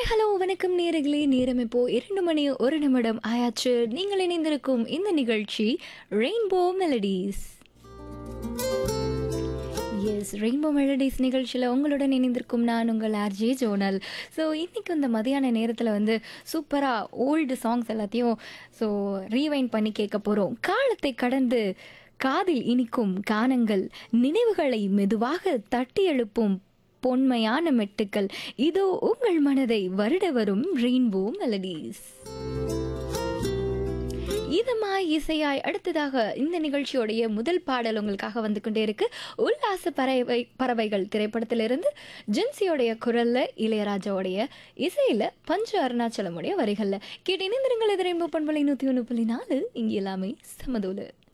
hello வணக்கம் நேரங்களே நேரம் இப்போ இரண்டு மணி ஒரு நிமிடம் ஆயாச்சு நீங்கள் இணைந்திருக்கும் இந்த நிகழ்ச்சி rainbow melodies yes rainbow melodies நிகழ்ச்சியில் உங்களுடன் இணைந்திருக்கும் நான் உங்கள் ஆர்ஜே ஜோனல் ஸோ இன்றைக்கி இந்த மதியான நேரத்தில் வந்து சூப்பராக ஓல்டு சாங்ஸ் எல்லாத்தையும் ஸோ ரீவைண்ட் பண்ணி கேட்க போகிறோம் காலத்தை கடந்து காதில் இனிக்கும் கானங்கள் நினைவுகளை மெதுவாக தட்டி எழுப்பும் பொன்மையான மெட்டுக்கள் இதோ உங்கள் மனதை வருட வரும் ரெயின்போ மெலடிஸ் இதமாய் இசையாய் அடுத்ததாக இந்த நிகழ்ச்சியோடைய முதல் பாடல் உங்களுக்காக வந்து கொண்டே இருக்கு உல்லாச பறவை பறவைகள் திரைப்படத்திலிருந்து ஜென்சியோடைய குரல்ல இளையராஜாவுடைய இசையில பஞ்சு அருணாச்சலமுடைய வரிகள்ல கேட்டு இணைந்திருங்கள் எதிரைம்பு பண்பலை நூத்தி ஒன்று புள்ளி நாலு இங்க எல்லாமே சமதோலு